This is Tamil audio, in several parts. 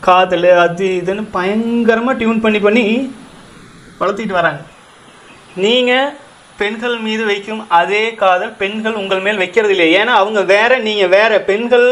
காதல் அது இதுன்னு பயங்கரமாக டியூன் பண்ணி பண்ணி வளர்த்திட்டு வராங்க நீங்கள் பெண்கள் மீது வைக்கும் அதே காதல் பெண்கள் உங்கள் மேல் வைக்கிறது இல்லை ஏன்னா அவங்க வேற நீங்கள் வேற பெண்கள்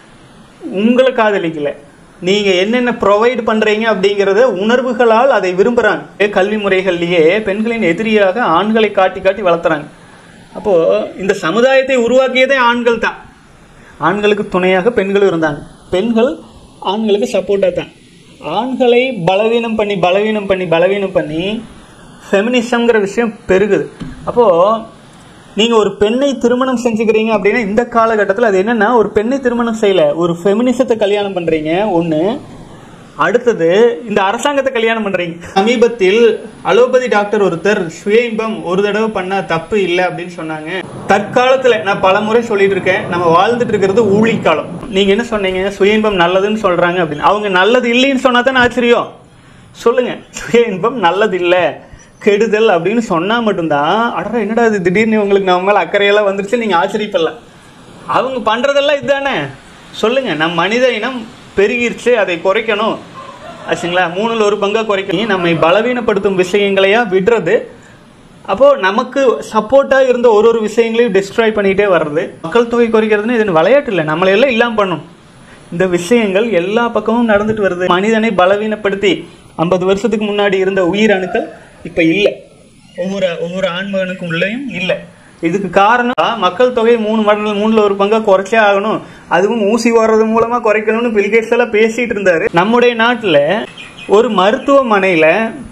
உங்களை காதலிக்கல நீங்க என்னென்ன ப்ரொவைட் பண்றீங்க அப்படிங்கறத உணர்வுகளால் அதை விரும்புறாங்க கல்வி முறைகள்லயே பெண்களின் எதிரியாக ஆண்களை காட்டி காட்டி வளர்த்துறாங்க அப்போ இந்த சமுதாயத்தை உருவாக்கியதே ஆண்கள் தான் ஆண்களுக்கு துணையாக பெண்களும் இருந்தாங்க பெண்கள் ஆண்களுக்கு சப்போர்ட்டாக தான் ஆண்களை பலவீனம் பண்ணி பலவீனம் பண்ணி பலவீனம் பண்ணி ஃபெமினிசம்ங்கிற விஷயம் பெருகுது அப்போது நீங்கள் ஒரு பெண்ணை திருமணம் செஞ்சுக்கிறீங்க அப்படின்னா இந்த காலகட்டத்தில் அது என்னன்னா ஒரு பெண்ணை திருமணம் செய்யல ஒரு ஃபெமினிசத்தை கல்யாணம் பண்ணுறீங்க ஒன்று அடுத்தது இந்த அரசாங்கத்தை கல்யாணம் பண்ணுறீங்க சமீபத்தில் அலோபதி டாக்டர் ஒருத்தர் சுய இன்பம் ஒரு தடவை பண்ண தப்பு இல்லை அப்படின்னு சொன்னாங்க தற்காலத்தில் நான் பல முறை சொல்லிட்டு இருக்கேன் நம்ம வாழ்ந்துட்டு இருக்கிறது ஊழி காலம் நீங்கள் என்ன சொன்னீங்க சுய இன்பம் நல்லதுன்னு சொல்கிறாங்க அப்படின்னு அவங்க நல்லது இல்லைன்னு சொன்னா தானே ஆச்சரியம் சொல்லுங்க சுய இன்பம் நல்லது இல்லை கெடுதல் அப்படின்னு சொன்னா மட்டும்தான் அடடா என்னடா இது திடீர்னு உங்களுக்கு நம்ம மேல அக்கறையெல்லாம் வந்துருச்சு நீங்க ஆச்சரியப்படல அவங்க பண்றதெல்லாம் இதுதானே சொல்லுங்க நம் மனித இனம் பெருகிருச்சு அதை குறைக்கணும் ஆச்சுங்களா மூணுல ஒரு பங்கா குறைக்கணும் நம்மை பலவீனப்படுத்தும் விஷயங்களையா விடுறது அப்போ நமக்கு சப்போர்ட்டா இருந்த ஒரு ஒரு விஷயங்களையும் டிஸ்ட்ராய் பண்ணிட்டே வர்றது மக்கள் தொகை குறைக்கிறதுன்னு இது விளையாட்டு இல்லை நம்மளை எல்லாம் இல்லாம பண்ணும் இந்த விஷயங்கள் எல்லா பக்கமும் நடந்துட்டு வருது மனிதனை பலவீனப்படுத்தி ஐம்பது வருஷத்துக்கு முன்னாடி இருந்த உயிரணுக்கள் இப்ப இல்லை ஒவ்வொரு ஒவ்வொரு ஆண்மகனுக்கும் உள்ளேயும் இல்லை இதுக்கு காரணம் மக்கள் தொகை மூணு மடங்கு மூணுல ஒரு பங்கா குறைச்சே ஆகணும் அதுவும் ஊசி போடுறது மூலமா குறைக்கணும்னு பில்கேட்ஸ் எல்லாம் பேசிட்டு இருந்தாரு நம்முடைய நாட்டுல ஒரு மருத்துவமனையில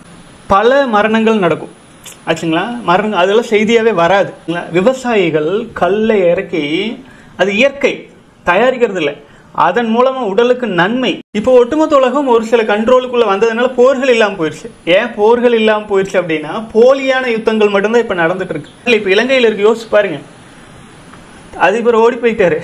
பல மரணங்கள் நடக்கும் ஆச்சுங்களா மரணம் அதெல்லாம் செய்தியாவே வராது விவசாயிகள் கல்லை இறக்கி அது இயற்கை தயாரிக்கிறது இல்லை அதன் மூலமா உடலுக்கு நன்மை இப்போ ஒட்டுமொத்த உலகம் ஒரு சில கண்ட்ரோலுக்குள்ள வந்ததுனால போர்கள் இல்லாம போயிடுச்சு ஏன் போர்கள் இல்லாம போயிடுச்சு அப்படின்னா போலியான யுத்தங்கள் மட்டும்தான் இப்ப நடந்துட்டு இருக்கு இப்ப இலங்கையில இருக்கு யோசிச்சு பாருங்க அதிபர் ஓடி போயிட்டாரு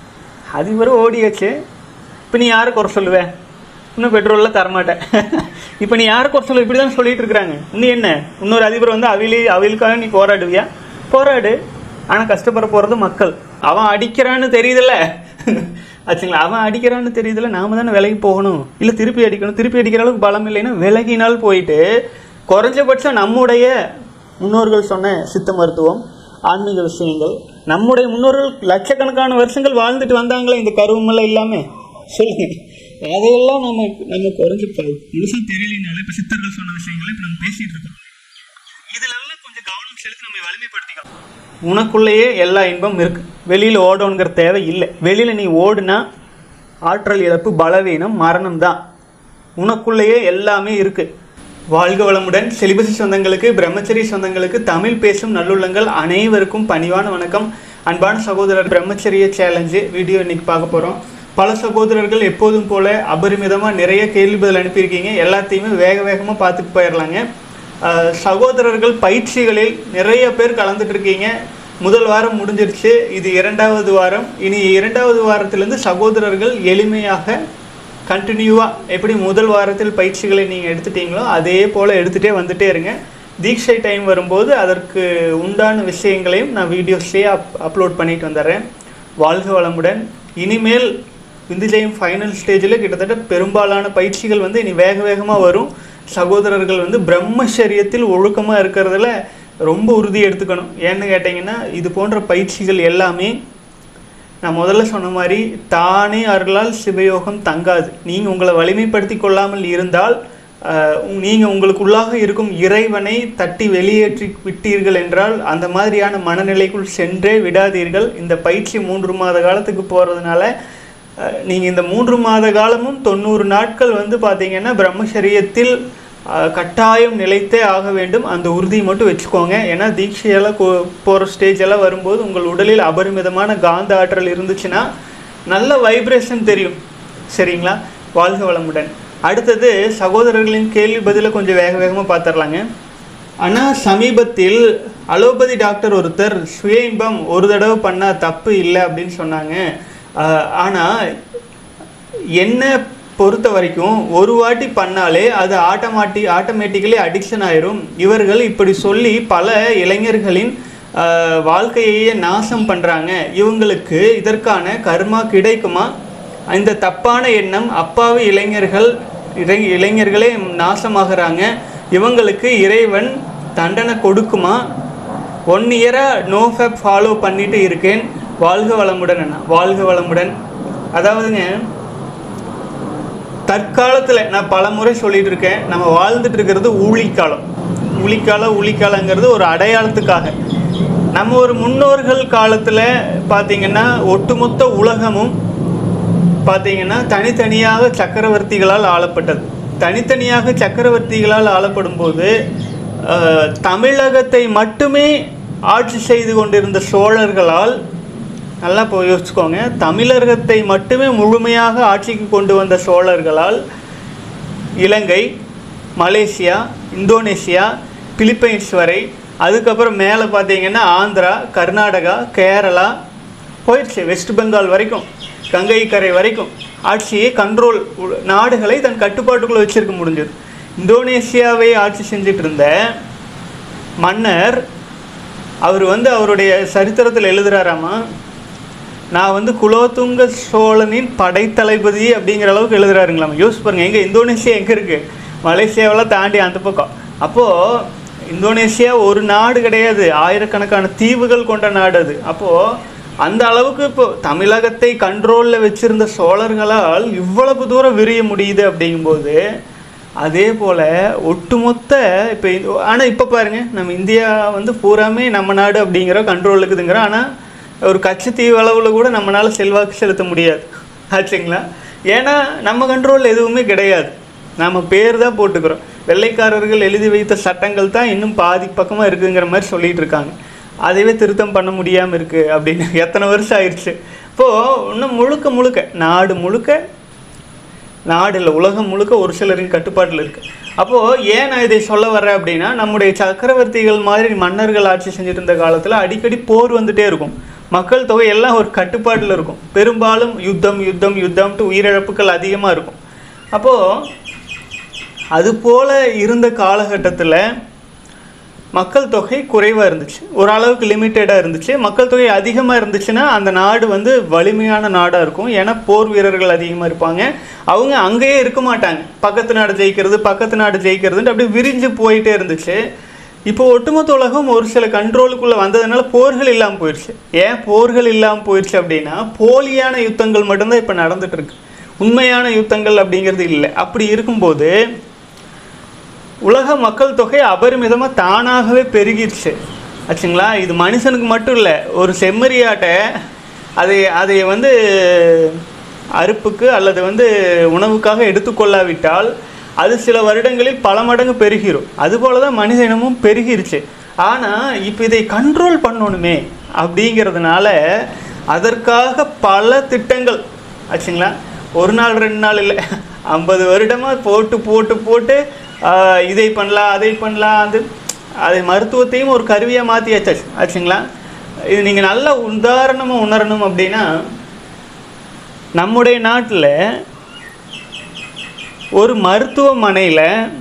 அதிபர் ஓடியாச்சு இப்போ நீ யாரை குறை சொல்லுவ இன்னும் பெட்ரோலில் தரமாட்டேன் இப்போ நீ யாரை குறை சொல்லுவ இப்படி தான் சொல்லிட்டு இருக்கிறாங்க இன்னும் என்ன இன்னொரு அதிபர் வந்து அவிலி அவிலுக்காக நீ போராடுவியா போராடு ஆனால் கஷ்டப்பட போகிறது மக்கள் அவன் அடிக்கிறான்னு தெரியுதுல்ல ஆச்சுங்களா அவன் அடிக்கிறான்னு தெரியுதுல்ல நாம தானே விலகி போகணும் இல்லை திருப்பி அடிக்கணும் திருப்பி அடிக்கிற அளவுக்கு பலம் இல்லைன்னா விலகினால் போயிட்டு குறைஞ்சபட்சம் நம்முடைய முன்னோர்கள் சொன்ன சித்த மருத்துவம் ஆன்மீக விஷயங்கள் நம்முடைய முன்னோர்கள் லட்சக்கணக்கான வருஷங்கள் வாழ்ந்துட்டு வந்தாங்களே இந்த கருவமெல்லாம் இல்லாம சொல்லுங்க அதையெல்லாம் நம்ம நம்ம குறைஞ்சு முழுசா தெரியலனால இப்ப சித்தர்கள் சொன்ன விஷயங்களை இப்ப நம்ம பேசிட்டு இருக்கோம் இதுல எல்லாம் கொஞ்சம் கவனம் செலுத்தி நம்ம வலிமைப்படுத்திக்கலாம் உனக்குள்ளேயே எல்லா இன்பம் இருக்கு வெளியில ஓடணுங்கிற தேவை இல்லை வெளியில நீ ஓடுனா ஆற்றல் இழப்பு பலவீனம் மரணம் தான் உனக்குள்ளேயே எல்லாமே இருக்கு வாழ்க வளமுடன் செலிபசி சொந்தங்களுக்கு பிரம்மச்சரி சொந்தங்களுக்கு தமிழ் பேசும் நல்லுள்ளங்கள் அனைவருக்கும் பணிவான வணக்கம் அன்பான சகோதரர் பிரம்மச்சரிய சேலஞ்சு வீடியோ இன்னைக்கு பார்க்க போகிறோம் பல சகோதரர்கள் எப்போதும் போல அபரிமிதமாக நிறைய கேள்வி பதில் அனுப்பியிருக்கீங்க எல்லாத்தையுமே வேக வேகமாக பார்த்துட்டு போயிடலாங்க அஹ், சகோதரர்கள் பயிற்சிகளில் நிறைய பேர் கலந்துட்டு இருக்கீங்க முதல் வாரம் முடிஞ்சிருச்சு இது இரண்டாவது வாரம் இனி இரண்டாவது வாரத்திலிருந்து சகோதரர்கள் எளிமையாக கண்டினியூவாக எப்படி முதல் வாரத்தில் பயிற்சிகளை நீங்கள் எடுத்துட்டீங்களோ அதே போல் எடுத்துகிட்டே வந்துட்டே இருங்க தீட்சை டைம் வரும்போது அதற்கு உண்டான விஷயங்களையும் நான் வீடியோஸ்லேயே அப் அப்லோட் பண்ணிட்டு வந்துடுறேன் வாழ்க வளமுடன் இனிமேல் விந்துஜெயம் ஃபைனல் ஸ்டேஜில் கிட்டத்தட்ட பெரும்பாலான பயிற்சிகள் வந்து இனி வேக வேகமாக வரும் சகோதரர்கள் வந்து பிரம்மச்சரியத்தில் ஒழுக்கமாக இருக்கிறதுல ரொம்ப உறுதி எடுத்துக்கணும் ஏன்னு கேட்டிங்கன்னா இது போன்ற பயிற்சிகள் எல்லாமே நான் முதல்ல சொன்ன மாதிரி தானே அருளால் சிவயோகம் தங்காது நீங்கள் உங்களை வலிமைப்படுத்தி கொள்ளாமல் இருந்தால் ஆஹ், உங்க- நீங்க உங்களுக்குள்ளாக இருக்கும் இறைவனை தட்டி வெளியேற்றி விட்டீர்கள் என்றால் அந்த மாதிரியான மனநிலைக்குள் சென்றே விடாதீர்கள் இந்த பயிற்சி மூன்று மாத காலத்துக்கு போகிறதுனால நீங்கள் இந்த மூன்று மாத காலமும் தொண்ணூறு நாட்கள் வந்து பார்த்தீங்கன்னா பிரம்மச்சரியத்தில் ஆஹ், கட்டாயம் நிலைத்தே ஆக வேண்டும் அந்த உறுதியை மட்டும் வச்சுக்கோங்க ஏன்னா தீட்சையெல்லாம் போகிற ஸ்டேஜ் எல்லாம் வரும்போது உங்கள் உடலில் அபரிமிதமான காந்த ஆற்றல் இருந்துச்சுன்னா நல்ல வைப்ரேஷன் தெரியும் சரிங்களா வாழ்க வளமுடன் அடுத்தது சகோதரர்களின் கேள்வி பதிலை கொஞ்சம் வேக வேகமாக பார்த்துடலாங்க ஆனால் சமீபத்தில் அலோபதி டாக்டர் ஒருத்தர் சுய இன்பம் ஒரு தடவை பண்ணால் தப்பு இல்லை அப்படின்னு சொன்னாங்க ஆனால் என்ன பொறுத்த வரைக்கும் ஒரு வாட்டி பண்ணாலே அது ஆட்டோமேட்டி ஆட்டோமேட்டிக்கலி அடிக்ஷன் ஆயிரும் இவர்கள் இப்படி சொல்லி பல இளைஞர்களின் ஆஹ், வாழ்க்கையையே நாசம் பண்ணுறாங்க இவங்களுக்கு இதற்கான கர்மா கிடைக்குமா இந்த தப்பான எண்ணம் அப்பாவி இளைஞர்கள் இளை- இளைஞர்களே நாசமாகறாங்க இவங்களுக்கு இறைவன் தண்டனை கொடுக்குமா ஒன் இயராக நோ ஃபேப் ஃபாலோ பண்ணிட்டு இருக்கேன் வாழ்க வளமுடன் அண்ணா வாழ்க வளமுடன் அதாவதுங்க தற்காலத்தில் நான் பல முறை சொல்லிட்டு இருக்கேன் நம்ம வாழ்ந்துட்டு இருக்கிறது ஊழிக்காலம் ஊழிக்காலம் ஊழிக்காலங்கிறது ஒரு அடையாளத்துக்காக நம்ம ஒரு முன்னோர்கள் காலத்தில் பார்த்தீங்கன்னா ஒட்டுமொத்த உலகமும் பார்த்தீங்கன்னா தனித்தனியாக சக்கரவர்த்திகளால் ஆளப்பட்டது தனித்தனியாக சக்கரவர்த்திகளால் ஆளப்படும் போது அஹ், தமிழகத்தை மட்டுமே ஆட்சி செய்து கொண்டிருந்த சோழர்களால் நல்லா இப்போ யோசிச்சுக்கோங்க தமிழகத்தை மட்டுமே முழுமையாக ஆட்சிக்கு கொண்டு வந்த சோழர்களால் இலங்கை மலேசியா இந்தோனேசியா பிலிப்பைன்ஸ் வரை அதுக்கப்புறம் மேலே பார்த்தீங்கன்னா ஆந்திரா கர்நாடகா கேரளா போயிடுச்சு வெஸ்ட் பெங்கால் வரைக்கும் கங்கை கரை வரைக்கும் ஆட்சியை கண்ட்ரோல் நாடுகளை தன் கட்டுப்பாட்டுக்குள்ளே வச்சிருக்க முடிஞ்சது இந்தோனேசியாவை ஆட்சி செஞ்சுட்டு இருந்த மன்னர் அவர் வந்து அவருடைய சரித்திரத்தில் எழுதுறாராமா நான் வந்து குலோத்துங்க சோழனின் படைத்தளபதி அப்படிங்கிற அளவுக்கு எழுதுறாருங்களாம் யோசிச்சு பாருங்க எங்க இந்தோனேசியா எங்க இருக்கு மலேசியாவெல்லாம் தாண்டி அந்த பக்கம் அப்போ இந்தோனேசியா ஒரு நாடு கிடையாது ஆயிரக்கணக்கான தீவுகள் கொண்ட நாடு அது அப்போ அந்த அளவுக்கு இப்போ தமிழகத்தை கண்ட்ரோலில் வச்சிருந்த சோழர்களால் இவ்வளவு தூரம் விரிய முடியுது அப்படிங்கும்போது அதே போல் ஒட்டுமொத்த இப்போ ஆனால் இப்போ பாருங்க நம்ம இந்தியா வந்து பூராமே நம்ம நாடு அப்படிங்கிற கண்ட்ரோல் இருக்குதுங்கிறோம் ஆனால் ஒரு கச்சத்தீவு அளவில் கூட நம்மளால செல்வாக்கு செலுத்த முடியாது ஆச்சுங்களா ஏன்னா நம்ம கண்ட்ரோல் எதுவுமே கிடையாது நாம பேர் தான் போட்டுக்கிறோம் வெள்ளைக்காரர்கள் எழுதி வைத்த சட்டங்கள் தான் இன்னும் பாதி பக்கமாக இருக்குங்கிற மாதிரி சொல்லிட்டு இருக்காங்க அதைவே திருத்தம் பண்ண முடியாமல் இருக்குது அப்படின்னு எத்தனை வருஷம் ஆயிடுச்சு இப்போது இன்னும் முழுக்க முழுக்க நாடு முழுக்க நாடு இல்லை உலகம் முழுக்க ஒரு சிலரின் கட்டுப்பாட்டில் இருக்கு அப்போது ஏன் நான் இதை சொல்ல வர்றேன் அப்படின்னா நம்முடைய சக்கரவர்த்திகள் மாதிரி மன்னர்கள் ஆட்சி செஞ்சுட்டு இருந்த காலத்தில் அடிக்கடி போர் வந்துட்டே இருக்கும் மக்கள் தொகை எல்லாம் ஒரு கட்டுப்பாட்டில் இருக்கும் பெரும்பாலும் யுத்தம் யுத்தம் யுத்தம்ட்டு உயிரிழப்புகள் அதிகமாக இருக்கும் அப்போது அது போல இருந்த காலகட்டத்தில் மக்கள் தொகை குறைவாக இருந்துச்சு ஓரளவுக்கு லிமிட்டடாக இருந்துச்சு மக்கள் தொகை அதிகமாக இருந்துச்சுன்னா அந்த நாடு வந்து வலிமையான நாடாக இருக்கும் ஏன்னா போர் வீரர்கள் அதிகமாக இருப்பாங்க அவங்க அங்கேயே இருக்க மாட்டாங்க பக்கத்து நாடு ஜெயிக்கிறது பக்கத்து நாடு ஜெயிக்கிறதுன்ட்டு அப்படியே விரிஞ்சு போயிட்டே இருந்துச்சு இப்போ ஒட்டுமொத்த உலகம் ஒரு சில கண்ட்ரோலுக்குள்ளே வந்ததுனால போர்கள் இல்லாமல் போயிடுச்சு ஏன் போர்கள் இல்லாமல் போயிடுச்சு அப்படின்னா போலியான யுத்தங்கள் மட்டும்தான் இப்போ நடந்துட்டு இருக்கு உண்மையான யுத்தங்கள் அப்படிங்கிறது இல்லை அப்படி இருக்கும்போது உலக மக்கள் தொகை அபரிமிதமாக தானாகவே பெருகிருச்சு ஆச்சுங்களா இது மனுஷனுக்கு மட்டும் இல்லை ஒரு செம்மறியாட்டை அதை அதை வந்து அறுப்புக்கு அல்லது வந்து உணவுக்காக எடுத்துக்கொள்ளாவிட்டால் அது சில வருடங்களில் பல மடங்கு பெருகிரும் அதுபோல தான் மனித இனமும் பெருகிருச்சு ஆனால் இப்போ இதை கண்ட்ரோல் பண்ணணுமே அப்படிங்கிறதுனால அதற்காக பல திட்டங்கள் ஆச்சுங்களா ஒரு நாள் ரெண்டு நாள் இல்லை ஐம்பது வருடமாக போட்டு போட்டு போட்டு ஆஹ், இதை பண்ணலாம் அதை பண்ணலாம் அது அதை மருத்துவத்தையும் ஒரு கருவியாக மாற்றியாச்சு ஆச்சுங்களா இது நீங்கள் நல்ல உதாரணமாக உணரணும் அப்படின்னா நம்முடைய நாட்டில் ஒரு மருத்துவமனையில்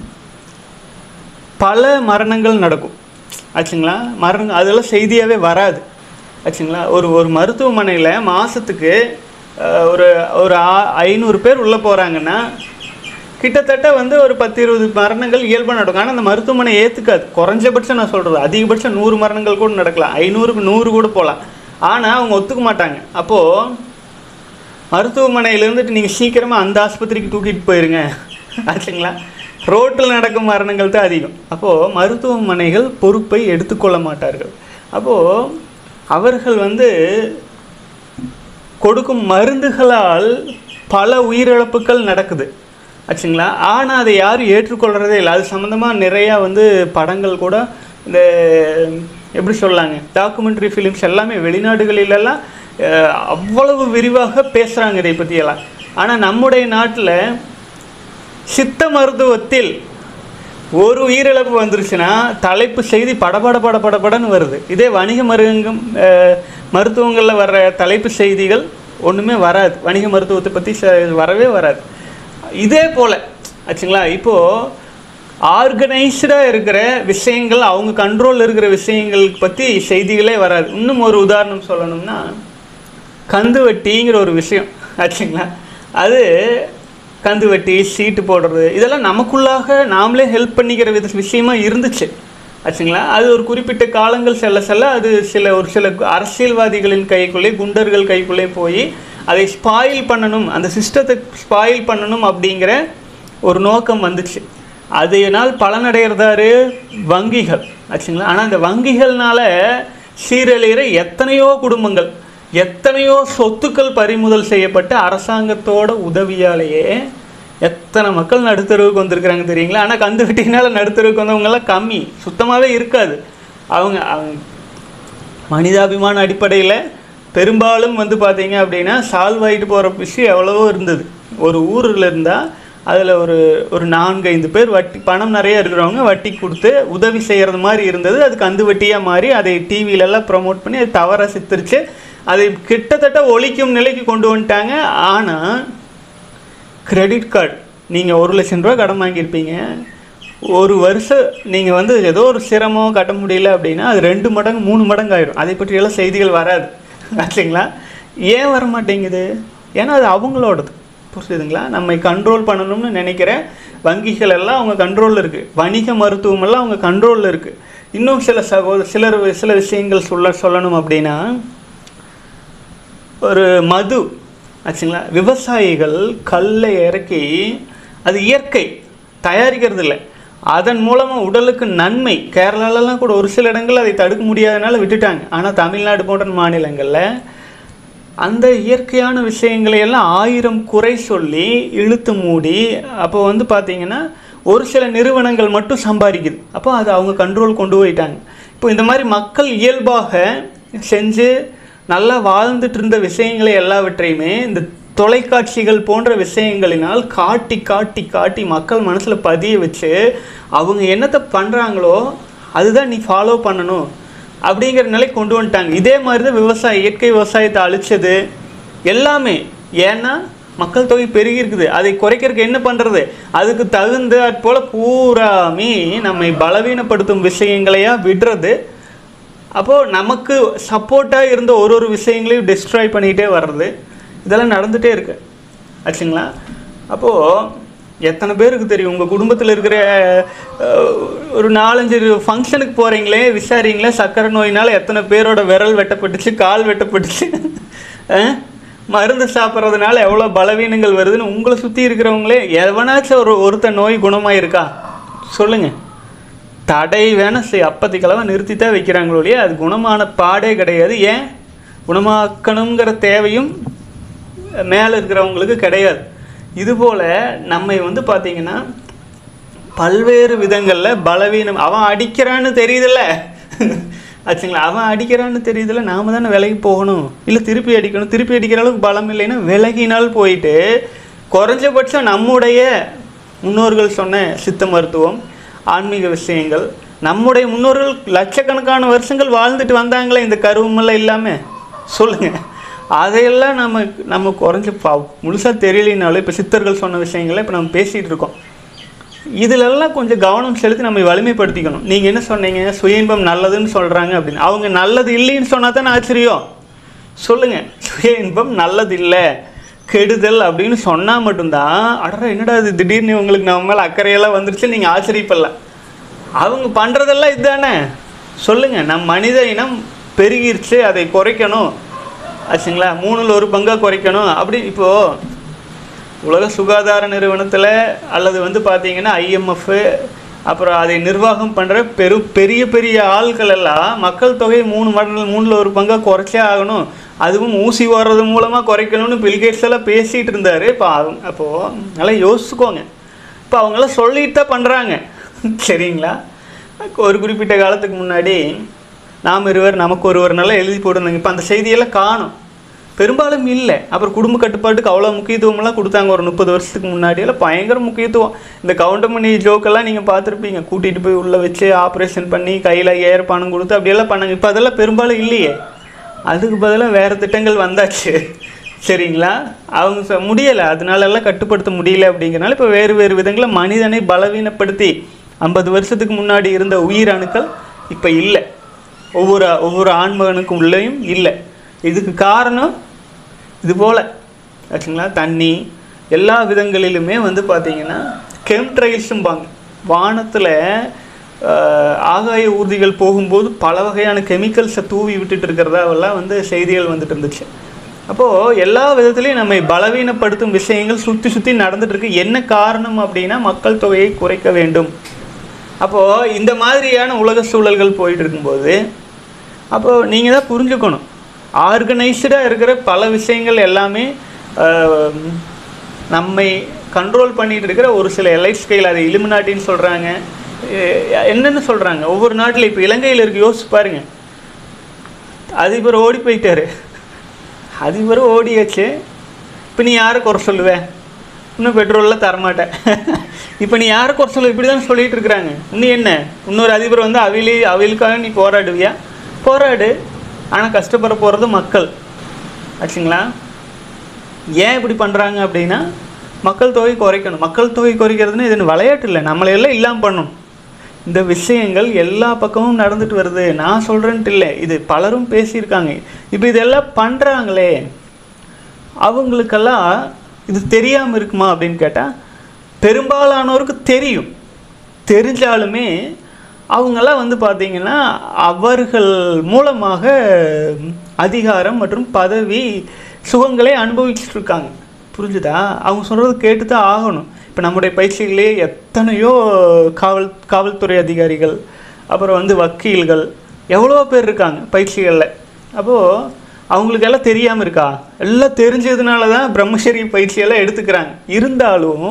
பல மரணங்கள் நடக்கும் ஆச்சுங்களா மரணம் அதெல்லாம் செய்தியாகவே வராது ஆச்சுங்களா ஒரு ஒரு மருத்துவமனையில் மாதத்துக்கு ஒரு ஒரு ஆ- ஐநூறு பேர் உள்ளே போகிறாங்கன்னா கிட்டத்தட்ட வந்து ஒரு பத்து இருபது மரணங்கள் இயல்பாக நடக்கும் ஆனால் அந்த மருத்துவமனை ஏற்றுக்காது குறைஞ்சபட்சம் நான் சொல்கிறது அதிகபட்சம் நூறு மரணங்கள் கூட நடக்கலாம் ஐநூறுக்கு நூறு கூட போகலாம் ஆனால் அவங்க ஒத்துக்க மாட்டாங்க அப்போது மருத்துவமனையில் இருந்துட்டு நீங்கள் சீக்கிரமாக அந்த ஆஸ்பத்திரிக்கு தூக்கிட்டு போயிருங்க ஆச்சுங்களா ரோட்டில் நடக்கும் மரணங்கள் தான் அதிகம் அப்போது மருத்துவமனைகள் பொறுப்பை எடுத்துக்கொள்ள மாட்டார்கள் அப்போது அவர்கள் வந்து கொடுக்கும் மருந்துகளால் பல உயிரிழப்புகள் நடக்குது ஆச்சுங்களா ஆனால் அதை யாரும் ஏற்றுக்கொள்கிறதே இல்லை அது சம்மந்தமாக நிறையா வந்து படங்கள் கூட இந்த எப்படி சொல்லலாங்க டாக்குமெண்ட்ரி ஃபிலிம்ஸ் எல்லாமே வெளிநாடுகளிலெல்லாம் அஹ், அவ்வளவு விரிவாக பேசுகிறாங்க இதை பற்றியெல்லாம் ஆனால் நம்முடைய நாட்டில் சித்த மருத்துவத்தில் ஒரு உயிரிழப்பு வந்துருச்சுன்னா தலைப்பு செய்தி படபட பட படபடன்னு வருது இதே வணிக மருங்கம் மருத்துவங்களில் வர்ற தலைப்பு செய்திகள் ஒன்றுமே வராது வணிக மருத்துவத்தை பற்றி வரவே வராது இதே போல் ஆச்சுங்களா இப்போது ஆர்கனைஸ்டாக இருக்கிற விஷயங்கள் அவங்க கண்ட்ரோலில் இருக்கிற விஷயங்கள் பற்றி செய்திகளே வராது இன்னும் ஒரு உதாரணம் சொல்லணும்னா கந்து வட்டிங்கிற ஒரு விஷயம் ஆச்சுங்களா அது கந்து வெட்டி சீட்டு போடுறது இதெல்லாம் நமக்குள்ளாக நாமளே ஹெல்ப் பண்ணிக்கிற வித விஷயமா இருந்துச்சு ஆச்சுங்களா அது ஒரு குறிப்பிட்ட காலங்கள் செல்ல செல்ல அது சில ஒரு சில அரசியல்வாதிகளின் கைக்குள்ளே குண்டர்கள் கைக்குள்ளே போய் அதை ஸ்பாயில் பண்ணணும் அந்த சிஸ்டத்தை ஸ்பாயில் பண்ணணும் அப்படிங்கிற ஒரு நோக்கம் வந்துச்சு அதனால் பலனடைகிறதாரு வங்கிகள் ஆச்சுங்களா ஆனால் அந்த வங்கிகள்னால சீரழிகிற எத்தனையோ குடும்பங்கள் எத்தனையோ சொத்துக்கள் பறிமுதல் செய்யப்பட்டு அரசாங்கத்தோட உதவியாலேயே எத்தனை மக்கள் நடுத்தருவுக்கு வந்திருக்கிறாங்க தெரியுங்களா ஆனால் கந்து வெட்டினால நடுத்தருவுக்கு வந்தவங்கெல்லாம் கம்மி சுத்தமாகவே இருக்காது அவங்க அவங்க மனிதாபிமான அடிப்படையில் பெரும்பாலும் வந்து பார்த்தீங்க அப்படின்னா சால்வ் ஆகிட்டு போகிற விஷயம் எவ்வளவோ இருந்தது ஒரு ஊரில் இருந்தால் அதில் ஒரு ஒரு நான்கு ஐந்து பேர் வட்டி பணம் நிறைய இருக்கிறவங்க வட்டி கொடுத்து உதவி செய்கிறது மாதிரி இருந்தது அது கந்து வட்டியாக மாறி அதை டிவிலெல்லாம் ப்ரமோட் பண்ணி அது தவறாக சித்தரித்து அதை கிட்டத்தட்ட ஒழிக்கும் நிலைக்கு கொண்டு வந்துட்டாங்க ஆனால் கிரெடிட் கார்டு நீங்கள் ஒரு லட்சம் ரூபா கடன் வாங்கியிருப்பீங்க ஒரு வருஷம் நீங்கள் வந்து ஏதோ ஒரு சிரமம் கட்ட முடியல அப்படின்னா அது ரெண்டு மடங்கு மூணு மடங்கு ஆயிடும் அதை பற்றியெல்லாம் செய்திகள் வராது ஆச்சுங்களா ஏன் வர மாட்டேங்குது ஏன்னா அது அவங்களோடது புரியுதுங்களா நம்மை கண்ட்ரோல் பண்ணணும்னு நினைக்கிற வங்கிகள் எல்லாம் அவங்க கண்ட்ரோலில் இருக்குது வணிக மருத்துவம் எல்லாம் அவங்க கண்ட்ரோலில் இருக்குது இன்னும் சில சகோதர சிலர் சில விஷயங்கள் சொல்ல சொல்லணும் அப்படின்னா ஒரு மது ஆச்சுங்களா விவசாயிகள் கல்லை இறக்கி அது இயற்கை தயாரிக்கிறது இல்லை அதன் மூலமாக உடலுக்கு நன்மை கேரளாலலாம் கூட ஒரு சில இடங்கள் அதை தடுக்க முடியாதனால விட்டுட்டாங்க ஆனால் தமிழ்நாடு போன்ற மாநிலங்களில் அந்த இயற்கையான விஷயங்களை எல்லாம் ஆயிரம் குறை சொல்லி இழுத்து மூடி அப்போ வந்து பார்த்தீங்கன்னா ஒரு சில நிறுவனங்கள் மட்டும் சம்பாதிக்குது அப்போ அது அவங்க கண்ட்ரோல் கொண்டு போயிட்டாங்க இப்போ இந்த மாதிரி மக்கள் இயல்பாக செஞ்சு நல்லா வாழ்ந்துட்டு இருந்த விஷயங்களை எல்லாவற்றையுமே இந்த தொலைக்காட்சிகள் போன்ற விஷயங்களினால் காட்டி காட்டி காட்டி மக்கள் மனசில் பதிய வச்சு அவங்க என்னத்தை பண்ணுறாங்களோ அதுதான் நீ ஃபாலோ பண்ணணும் அப்படிங்கிற நிலை கொண்டு வந்துட்டாங்க இதே மாதிரி தான் விவசாயம் இயற்கை விவசாயத்தை அழிச்சது எல்லாமே ஏன்னா மக்கள் தொகை பெருகி இருக்குது அதை குறைக்கிறதுக்கு என்ன பண்ணுறது அதுக்கு தகுந்த போல் பூராமே நம்மை பலவீனப்படுத்தும் விஷயங்களையா விடுறது அப்போது நமக்கு சப்போர்ட்டாக இருந்த ஒரு ஒரு விஷயங்களையும் டிஸ்ட்ராய் பண்ணிகிட்டே வர்றது இதெல்லாம் நடந்துகிட்டே இருக்கு ஆச்சுங்களா அப்போது எத்தனை பேருக்கு தெரியும் உங்கள் குடும்பத்தில் இருக்கிற அஹ், ஒரு நாலஞ்சு ஃபங்க்ஷனுக்கு போகிறீங்களே விசாரிங்களே சக்கரை நோயினால் எத்தனை பேரோட விரல் வெட்டப்பட்டுச்சு கால் வெட்டப்பட்டுச்சு அஹ்? மருந்து சாப்பிட்றதுனால எவ்வளோ பலவீனங்கள் வருதுன்னு உங்களை சுற்றி இருக்கிறவங்களே எவனாச்சும் ஒரு ஒருத்தன் நோய் குணமாயிருக்கா சொல்லுங்கள் தடை வேணால் செய் அப்போதைக்கெல்லாம் நிறுத்தி தான் வைக்கிறாங்களோ இல்லையா அது குணமான பாடே கிடையாது ஏன் குணமாக்கணுங்கிற தேவையும் மேலே இருக்கிறவங்களுக்கு கிடையாது இதுபோல் நம்மை வந்து பார்த்திங்கன்னா பல்வேறு விதங்களில் பலவீனம் அவன் அடிக்கிறான்னு தெரியுதுல்ல ஆச்சுங்களா அவன் அடிக்கிறான்னு தெரியுதுல்ல நாம தானே விலகி போகணும் இல்லை திருப்பி அடிக்கணும் திருப்பி அடிக்கிற அளவுக்கு பலம் இல்லைன்னா விலகினால் போயிட்டு குறைஞ்சபட்சம் நம்முடைய முன்னோர்கள் சொன்ன சித்த மருத்துவம் ஆன்மீக விஷயங்கள் நம்முடைய முன்னோர்கள் லட்சக்கணக்கான வருஷங்கள் வாழ்ந்துட்டு வந்தாங்களே இந்த கருவமெல்லாம் இல்லாமல் சொல்லுங்கள் அதையெல்லாம் நம்ம நம்ம குறைஞ்ச பா முழுசாக தெரியலினாலும் இப்போ சித்தர்கள் சொன்ன விஷயங்களை இப்போ நம்ம பேசிகிட்டு இருக்கோம் இதிலெல்லாம் கொஞ்சம் கவனம் செலுத்தி நம்ம வலிமைப்படுத்திக்கணும் நீங்கள் என்ன சொன்னீங்க சுய இன்பம் நல்லதுன்னு சொல்கிறாங்க அப்படின்னு அவங்க நல்லது இல்லைன்னு சொன்னால் தானே ஆச்சரியம் சொல்லுங்கள் சுய இன்பம் நல்லது இல்லை கெடுதல் அப்படின்னு சொன்னால் மட்டும்தான் அடடா என்னடா இது திடீர்னு உங்களுக்கு நம்ம மேலே அக்கறையெல்லாம் வந்துருச்சு நீங்கள் ஆச்சரியப்படலாம் அவங்க பண்ணுறதெல்லாம் இதுதானே சொல்லுங்கள் நம் மனித இனம் பெருகிருச்சு அதை குறைக்கணும் ஆச்சுங்களா மூணில் ஒரு பங்காக குறைக்கணும் அப்படி இப்போது உலக சுகாதார நிறுவனத்தில் அல்லது வந்து பார்த்தீங்கன்னா ஐஎம்எஃப் அப்புறம் அதை நிர்வாகம் பண்ணுற பெரு பெரிய பெரிய ஆட்கள் எல்லாம் மக்கள் தொகை மூணு மடங்கு மூணில் ஒரு பங்காக குறைச்சே ஆகணும் அதுவும் ஊசி ஓடுறது மூலமாக குறைக்கணும்னு பில்கேட்ஸ் எல்லாம் பேசிகிட்டு இருந்தார் இப்போ அவங்க அப்போது நல்லா யோசிச்சுக்கோங்க இப்போ அவங்களாம் சொல்லிட்டு தான் பண்ணுறாங்க சரிங்களா ஒரு குறிப்பிட்ட காலத்துக்கு முன்னாடி நாம் இருவர் நமக்கு ஒருவர்னால எழுதி போட்டிருந்தாங்க இப்போ அந்த செய்தியெல்லாம் காணும் பெரும்பாலும் இல்லை அப்புறம் குடும்ப கட்டுப்பாட்டுக்கு அவ்வளோ முக்கியத்துவமெல்லாம் கொடுத்தாங்க ஒரு முப்பது வருஷத்துக்கு முன்னாடி எல்லாம் பயங்கர முக்கியத்துவம் இந்த கவுண்டமணி ஜோக்கெல்லாம் நீங்கள் பார்த்துருப்பீங்க கூட்டிகிட்டு போய் உள்ளே வச்சு ஆப்ரேஷன் பண்ணி கையில் ஐயாயிரம் பணம் கொடுத்து அப்படியெல்லாம் பண்ணாங்க இப்போ அதெல்லாம் பெரும்பாலும் இல்லையே அதுக்கு பதிலாக வேறு திட்டங்கள் வந்தாச்சு சரிங்களா அவங்க சொ- முடியலை அதனால எல்லாம் கட்டுப்படுத்த முடியல அப்படிங்கிறனால இப்போ வேறு வேறு விதங்களில் மனிதனை பலவீனப்படுத்தி ஐம்பது வருஷத்துக்கு முன்னாடி இருந்த உயிரணுக்கள் இப்போ இல்லை ஒவ்வொரு ஒவ்வொரு ஆண்மகனுக்கும் உள்ளேயும் இல்லை இதுக்கு காரணம் இது போல் ஆச்சுங்களா தண்ணி எல்லா விதங்களிலுமே வந்து பார்த்தீங்கன்னா கெம்ட்ரைல்ஸும்பாங்க வானத்தில் ஆகாய ஊர்திகள் போகும்போது பல வகையான கெமிக்கல்ஸை தூவி விட்டுட்டு இருக்கிறதாவெல்லாம் வந்து செய்திகள் வந்துட்டு இருந்துச்சு அப்போது எல்லா விதத்துலேயும் நம்மை பலவீனப்படுத்தும் விஷயங்கள் சுற்றி சுற்றி நடந்துட்டு இருக்கு என்ன காரணம் அப்படின்னா மக்கள் தொகையை குறைக்க வேண்டும் அப்போது இந்த மாதிரியான உலக சூழல்கள் போயிட்டு இருக்கும்போது அப்போது நீங்கள் தான் புரிஞ்சுக்கணும் ஆர்கனைஸ்டாக இருக்கிற பல விஷயங்கள் எல்லாமே ஆஹ், நம்மை கண்ட்ரோல் பண்ணிட்டு இருக்கிற ஒரு சில எலைட் ஸ்கைல் அதை இலுமினாட்டின்னு சொல்கிறாங்க என்னென்னு சொல்கிறாங்க ஒவ்வொரு நாட்டில் இப்போ இலங்கையில் இருக்கு யோசிச்சு பாருங்க அதிபர் ஓடி போயிட்டாரு அதிபர் ஓடியாச்சு இப்போ நீ யாரை குறை சொல்லுவ இன்னும் பெட்ரோல்லாம் தரமாட்டேன் இப்போ நீ யாரை குறை சொல்லுவ இப்படி தான் சொல்லிட்டு இருக்கிறாங்க இன்னும் என்ன இன்னொரு அதிபர் வந்து அவிலி அவிலுக்காக நீ போராடுவியா போராடு ஆனால் கஷ்டப்பட போகிறது மக்கள் ஆச்சுங்களா ஏன் இப்படி பண்ணுறாங்க அப்படின்னா மக்கள் தொகை குறைக்கணும் மக்கள் தொகை குறைக்கிறதுன்னு இது விளையாட்டு இல்லை நம்மளையெல்லாம் இல்லாமல் பண்ணணும் இந்த விஷயங்கள் எல்லா பக்கமும் நடந்துட்டு வருது நான் சொல்கிறேன்ட்டு இல்லை இது பலரும் பேசியிருக்காங்க இப்போ இதெல்லாம் பண்ணுறாங்களே அவங்களுக்கெல்லாம் இது தெரியாமல் இருக்குமா அப்படின்னு கேட்டால் பெரும்பாலானோருக்கு தெரியும் தெரிஞ்சாலுமே அவங்கெல்லாம் வந்து பார்த்திங்கன்னா அவர்கள் மூலமாக அதிகாரம் மற்றும் பதவி சுகங்களை அனுபவிச்சுட்டு இருக்காங்க புரிஞ்சுதா அவங்க சொல்கிறது கேட்டு தான் ஆகணும் இப்போ நம்முடைய பயிற்சிகளே எத்தனையோ காவல் காவல்துறை அதிகாரிகள் அப்புறம் வந்து வக்கீல்கள் எவ்வளோ பேர் இருக்காங்க பயிற்சிகளில் அப்போது அவங்களுக்கு எல்லாம் தெரியாமல் இருக்கா எல்லாம் தெரிஞ்சதுனால தான் பிரம்மச்சரிய பயிற்சியெல்லாம் எடுத்துக்கிறாங்க இருந்தாலும்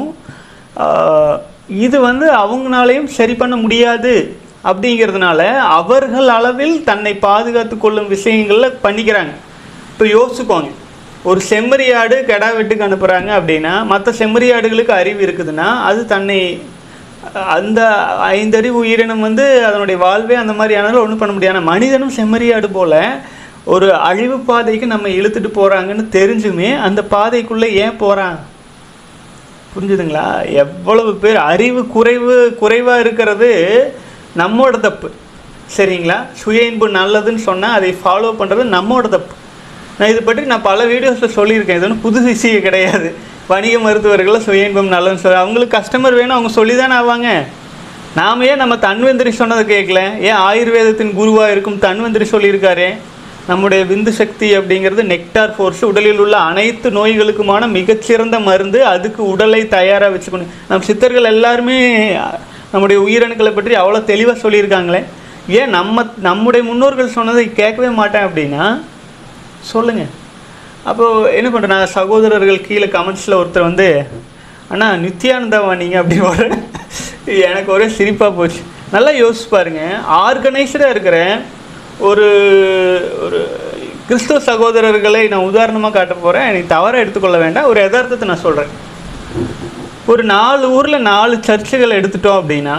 ஆஹ், இது வந்து அவங்களாலையும் சரி பண்ண முடியாது அப்படிங்கிறதுனால அவர்கள் அளவில் தன்னை பாதுகாத்து கொள்ளும் விஷயங்களில் பண்ணிக்கிறாங்க இப்போ யோசிச்சுக்கோங்க ஒரு செம்மறியாடு கெடா வெட்டுக்கு அனுப்புகிறாங்க அப்படின்னா மற்ற செம்மறியாடுகளுக்கு அறிவு இருக்குதுன்னா அது தன்னை அஹ், அந்த ஐந்தறிவு உயிரினம் வந்து அதனுடைய வாழ்வே அந்த மாதிரி ஆனாலும் ஒன்றும் பண்ண முடியாது ஆனா மனிதனும் செம்மறியாடு போல ஒரு அழிவு பாதைக்கு நம்ம இழுத்துட்டு போகிறாங்கன்னு தெரிஞ்சுமே அந்த பாதைக்குள்ளே ஏன் போகிறான் புரிஞ்சுதுங்களா எவ்வளவு பேர் அறிவு குறைவு குறைவாக இருக்கிறது நம்மோட தப்பு சரிங்களா சுய இன்பு நல்லதுன்னு சொன்னால் அதை ஃபாலோ பண்ணுறது நம்மோட தப்பு நான் இது பற்றி நான் பல வீடியோஸில் சொல்லியிருக்கேன் இது ஒன்றும் புது விஷயம் கிடையாது வணிக மருத்துவர்களை சுய இன்பம் நல்லதுன்னு சொல்லி அவங்களுக்கு கஸ்டமர் வேணும் அவங்க சொல்லி தானே ஆவாங்க நாம ஏன் நம்ம தன்வந்திரி சொன்னதை கேட்கல ஏன் ஆயுர்வேதத்தின் குருவாக இருக்கும் தன்வந்திரி சொல்லியிருக்காரே நம்முடைய விந்து சக்தி அப்படிங்கிறது நெக்டார் ஃபோர்ஸ் உடலில் உள்ள அனைத்து நோய்களுக்குமான மிகச்சிறந்த மருந்து அதுக்கு உடலை தயாராக வச்சுக்கணும் நம் சித்தர்கள் எல்லாருமே நம்முடைய உயிரணுக்களை பற்றி அவ்வளோ தெளிவாக சொல்லியிருக்காங்களே ஏன் நம்ம நம்முடைய முன்னோர்கள் சொன்னதை கேட்கவே மாட்டேன் அப்படின்னா சொல்லுங்கள் அப்போது என்ன பண்ணுறேன் நான் சகோதரர்கள் கீழே கமெண்ட்ஸில் ஒருத்தர் வந்து அண்ணா நித்யானந்தாவா நீங்கள் அப்படி ஒரு எனக்கு ஒரே சிரிப்பாக போச்சு நல்லா யோசிச்சு பாருங்க ஆர்கனைஸ்டாக இருக்கிற ஒரு ஒரு கிறிஸ்துவ சகோதரர்களை நான் உதாரணமாக காட்ட போகிறேன் எனக்கு தவறாக எடுத்துக்கொள்ள வேண்டாம் ஒரு யதார்த்தத்தை நான் சொல்கிறேன் ஒரு நாலு ஊரில் நாலு சர்ச்சுகள் எடுத்துட்டோம் அப்படின்னா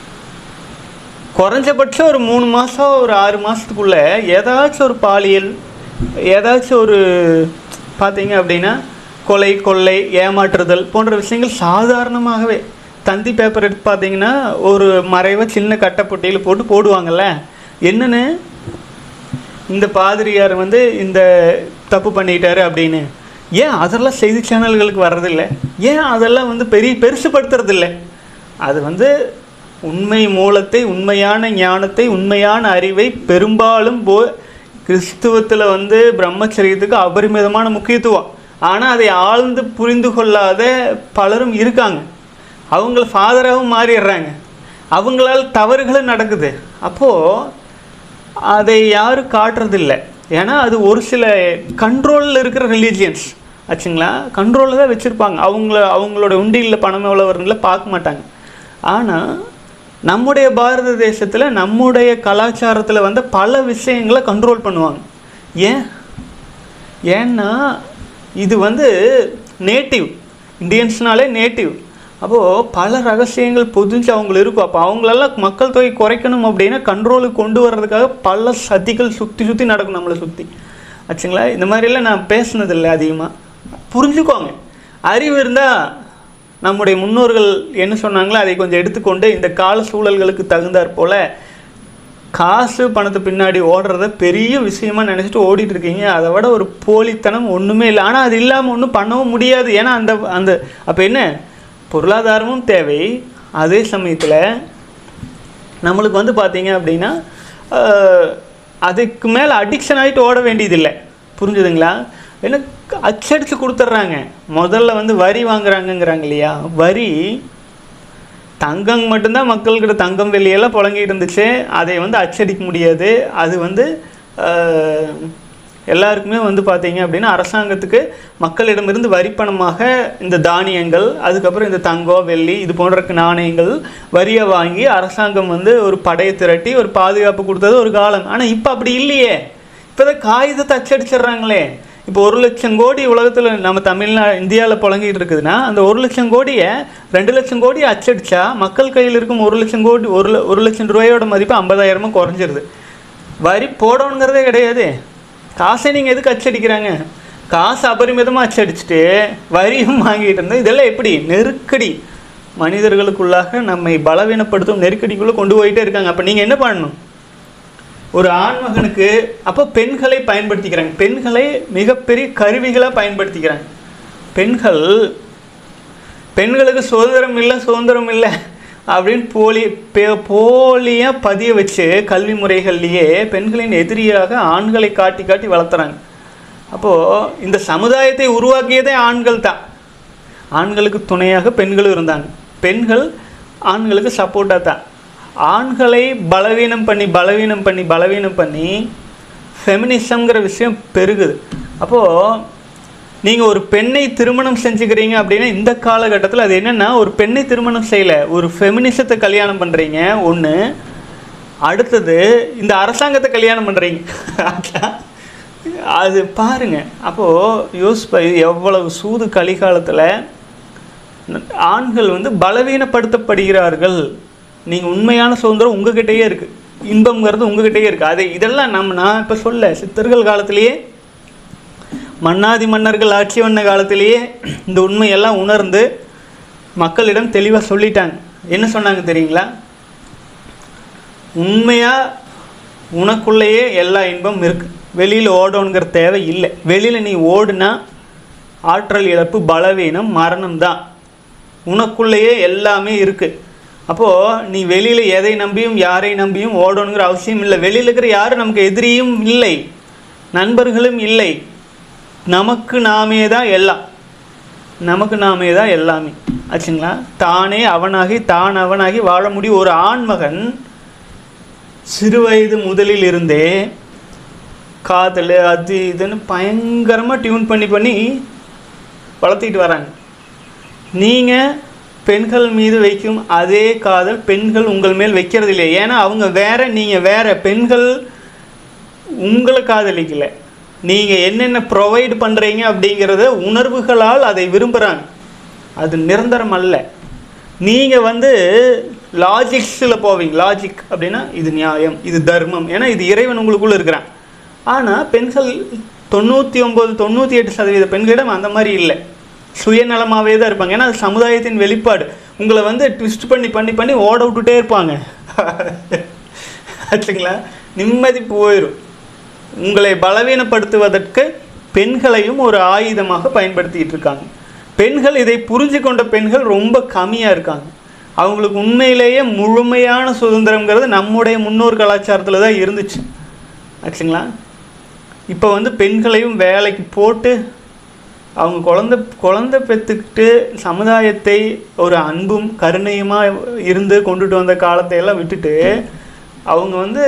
குறைஞ்சபட்சம் ஒரு மூணு மாதம் ஒரு ஆறு மாதத்துக்குள்ள ஏதாச்சும் ஒரு பாலியல் ஏதாச்சும் ஒரு பார்த்தீங்க அப்படின்னா கொலை கொள்ளை ஏமாற்றுதல் போன்ற விஷயங்கள் சாதாரணமாகவே தந்தி பேப்பர் எடுத்து பார்த்தீங்கன்னா ஒரு மறைவை சின்ன கட்டைப்பொட்டியில் போட்டு போடுவாங்கல்ல என்னன்னு இந்த பாதிரியார் வந்து இந்த தப்பு பண்ணிட்டாரு அப்படின்னு ஏன் அதெல்லாம் செய்தி சேனல்களுக்கு வர்றதில்ல ஏன் அதெல்லாம் வந்து பெரிய பெருசுப்படுத்துறதில்ல அது வந்து உண்மை மூலத்தை உண்மையான ஞானத்தை உண்மையான அறிவை பெரும்பாலும் போ கிறிஸ்துவத்தில் வந்து பிரம்மச்சரியத்துக்கு அபரிமிதமான முக்கியத்துவம் ஆனால் அதை ஆழ்ந்து புரிந்து கொள்ளாத பலரும் இருக்காங்க அவங்கள ஃபாதராகவும் மாறிடுறாங்க அவங்களால் தவறுகளும் நடக்குது அப்போது அதை யாரும் காட்டுறதில்ல ஏன்னா அது ஒரு சில கண்ட்ரோலில் இருக்கிற ரிலீஜியன்ஸ் ஆச்சுங்களா கண்ட்ரோலில் தான் வச்சுருப்பாங்க அவங்கள அவங்களோட உண்டியில் பணம் எவ்வளோ வருதுல பார்க்க மாட்டாங்க ஆனால் நம்முடைய பாரத தேசத்தில் நம்முடைய கலாச்சாரத்தில் வந்து பல விஷயங்களை கண்ட்ரோல் பண்ணுவாங்க ஏன் ஏன்னா இது வந்து நேட்டிவ் இந்தியன்ஸ்னாலே நேட்டிவ் அப்போது பல ரகசியங்கள் பொதிஞ்சு அவங்களுக்கு இருக்கும் அப்போ அவங்களெல்லாம் மக்கள் தொகை குறைக்கணும் அப்படின்னா கண்ட்ரோலுக்கு கொண்டு வர்றதுக்காக பல சதிகள் சுற்றி சுற்றி நடக்கும் நம்மளை சுற்றி ஆச்சுங்களா இந்த மாதிரிலாம் நான் பேசுனதில்லை அதிகமாக புரிஞ்சுக்கோங்க அறிவு இருந்தால் நம்முடைய முன்னோர்கள் என்ன சொன்னாங்களோ அதை கொஞ்சம் எடுத்துக்கொண்டு இந்த கால சூழல்களுக்கு தகுந்தாற் போல காசு பணத்து பின்னாடி ஓடுறத பெரிய விஷயமா நினச்சிட்டு ஓடிட்டு இருக்கீங்க அதை விட ஒரு போலித்தனம் ஒன்றுமே இல்லை ஆனால் அது இல்லாமல் ஒன்றும் பண்ணவும் முடியாது ஏன்னா அந்த அந்த அப்போ என்ன பொருளாதாரமும் தேவை அதே சமயத்தில் நம்மளுக்கு வந்து பார்த்தீங்க அப்படின்னா ஆஹ், அதுக்கு மேலே அடிக்ஷன் ஆகிட்டு ஓட வேண்டியதில்லை புரிஞ்சுதுங்களா ஏன்னா அச்சடித்து கொடுத்துட்றாங்க முதல்ல வந்து வரி வாங்குறாங்கங்கிறாங்க இல்லையா வரி தங்கம் மட்டும்தான் மக்கள்கிட்ட தங்கம் வெள்ளியெல்லாம் புழங்கிட்டு இருந்துச்சு அதை வந்து அச்சடிக்க முடியாது அது வந்து ஆஹ், எல்லாருக்குமே வந்து பார்த்தீங்க அப்படின்னா அரசாங்கத்துக்கு மக்களிடமிருந்து வரிப்பணமாக இந்த தானியங்கள் அதுக்கப்புறம் இந்த தங்கம் வெள்ளி இது போன்ற நாணயங்கள் வரியை வாங்கி அரசாங்கம் வந்து ஒரு படையை திரட்டி ஒரு பாதுகாப்பு கொடுத்தது ஒரு காலம் ஆனால் இப்போ அப்படி இல்லையே இப்போ தான் காகிதத்தை அச்சடிச்சிடுறாங்களே இப்போ ஒரு லட்சம் கோடி உலகத்தில் நம்ம தமிழ்நா இந்தியாவில் புழங்கிட்டு இருக்குதுன்னா அந்த ஒரு லட்சம் கோடியை ரெண்டு லட்சம் கோடியை அச்சடிச்சா மக்கள் கையில் இருக்கும் ஒரு லட்சம் கோடி ஒரு ல- ஒரு லட்சம் ரூபாயோட மதிப்பு ஐம்பதாயிரமா குறைஞ்சிருது வரி போடணுங்கிறதே கிடையாது காசை நீங்கள் எதுக்கு அச்சடிக்கிறாங்க காசு அபரிமிதமாக அச்சடிச்சுட்டு வரியும் வாங்கிட்டு இருந்தால் இதெல்லாம் எப்படி நெருக்கடி மனிதர்களுக்குள்ளாக நம்மை பலவீனப்படுத்தும் நெருக்கடிக்குள்ளே கொண்டு போயிட்டே இருக்காங்க அப்போ நீங்கள் என்ன பண்ணணும் ஒரு ஆண்மகனுக்கு அப்போ பெண்களை பயன்படுத்திக்கிறாங்க பெண்களை மிகப்பெரிய கருவிகளாக பயன்படுத்திக்கிறாங்க பெண்கள் பெண்களுக்கு சுதந்திரம் இல்லை சுதந்திரம் இல்லை அப்படின்னு போலி பே- போலியா பதிய வச்சு கல்வி முறைகள்லேயே பெண்களின் எதிரியாக ஆண்களை காட்டி காட்டி வளர்த்துறாங்க அப்போது இந்த சமுதாயத்தை உருவாக்கியதே ஆண்கள் தான் ஆண்களுக்கு துணையாக பெண்களும் இருந்தாங்க பெண்கள் ஆண்களுக்கு சப்போர்ட்டாக தான் ஆண்களை பலவீனம் பண்ணி பலவீனம் பண்ணி பலவீனம் பண்ணி ஃபெமினிசம்ங்கிற விஷயம் பெருகுது அப்போது நீங்கள் ஒரு பெண்ணை திருமணம் செஞ்சுக்கிறீங்க அப்படின்னா இந்த காலகட்டத்தில் அது என்னென்னா ஒரு பெண்ணை திருமணம் செய்யலை ஒரு ஃபெமினிசத்தை கல்யாணம் பண்ணுறீங்க ஒன்று அடுத்தது இந்த அரசாங்கத்தை கல்யாணம் பண்ணுறீங்க அது பாருங்க அப்போது யோசிப்ப எவ்வளவு சூது கலிகாலத்தில் ஆண்கள் வந்து பலவீனப்படுத்தப்படுகிறார்கள் நீங்கள் உண்மையான சுதந்திரம் உங்ககிட்டயே இருக்குது இன்பம்ங்கிறது உங்ககிட்டயே இருக்குது அது இதெல்லாம் நம்ம நான் இப்போ சொல்ல சித்தர்கள் காலத்திலேயே மன்னாதி மன்னர்கள் ஆட்சி பண்ண காலத்திலேயே இந்த உண்மையெல்லாம் உணர்ந்து மக்களிடம் தெளிவாக சொல்லிட்டாங்க என்ன சொன்னாங்க தெரியுங்களா உண்மையாக உனக்குள்ளேயே எல்லா இன்பம் இருக்குது வெளியில் ஓடணுங்கிற தேவை இல்லை வெளியில் நீ ஓடுனா ஆற்றல் இழப்பு பலவீனம் மரணம் தான் உனக்குள்ளேயே எல்லாமே இருக்குது அப்போது நீ வெளியில் எதை நம்பியும் யாரை நம்பியும் ஓடணுங்கிற அவசியம் இல்லை வெளியில் இருக்கிற யாரும் நமக்கு எதிரியும் இல்லை நண்பர்களும் இல்லை நமக்கு நாமே தான் எல்லாம் நமக்கு நாமே தான் எல்லாமே ஆச்சுங்களா தானே அவனாகி தான் அவனாகி வாழ முடியும் ஒரு ஆண்மகன் சிறுவயது முதலில் இருந்தே காதல் அது இதுன்னு பயங்கரமாக டியூன் பண்ணி பண்ணி வளர்த்திட்டு வராங்க நீங்கள் பெண்கள் மீது வைக்கும் அதே காதல் பெண்கள் உங்கள் மேல் வைக்கிறது இல்லை ஏன்னா அவங்க வேற நீங்கள் வேற பெண்கள் உங்களை காதலிக்கல நீங்கள் என்னென்ன ப்ரொவைட் பண்ணுறீங்க அப்படிங்கிறத உணர்வுகளால் அதை விரும்புகிறாங்க அது நிரந்தரம் அல்ல நீங்கள் வந்து லாஜிக்ஸில் போவீங்க லாஜிக் அப்படின்னா இது நியாயம் இது தர்மம் ஏன்னா இது இறைவன் உங்களுக்குள்ளே இருக்கிறான் ஆனால் பெண்கள் தொண்ணூற்றி ஒம்பது தொண்ணூற்றி எட்டு சதவீத பெண்களிடம் அந்த மாதிரி இல்லை சுயநலமாகவே தான் இருப்பாங்க ஏன்னா அது சமுதாயத்தின் வெளிப்பாடு உங்களை வந்து ட்விஸ்ட் பண்ணி பண்ணி பண்ணி ஓட விட்டுட்டே இருப்பாங்க ஆச்சுங்களா நிம்மதி போயிடும் உங்களை பலவீனப்படுத்துவதற்கு பெண்களையும் ஒரு ஆயுதமாக பயன்படுத்திட்டு இருக்காங்க பெண்கள் இதை புரிஞ்சு கொண்ட பெண்கள் ரொம்ப கம்மியாக இருக்காங்க அவங்களுக்கு உண்மையிலேயே முழுமையான சுதந்திரம்ங்கிறது நம்முடைய முன்னோர் கலாச்சாரத்தில் தான் இருந்துச்சு ஆச்சுங்களா இப்போ வந்து பெண்களையும் வேலைக்கு போட்டு அவங்க குழந்த குழந்தை பெற்றுக்கிட்டு சமுதாயத்தை ஒரு அன்பும் கருணையுமா இருந்து கொண்டுட்டு வந்த காலத்தை எல்லாம் விட்டுட்டு அவங்க வந்து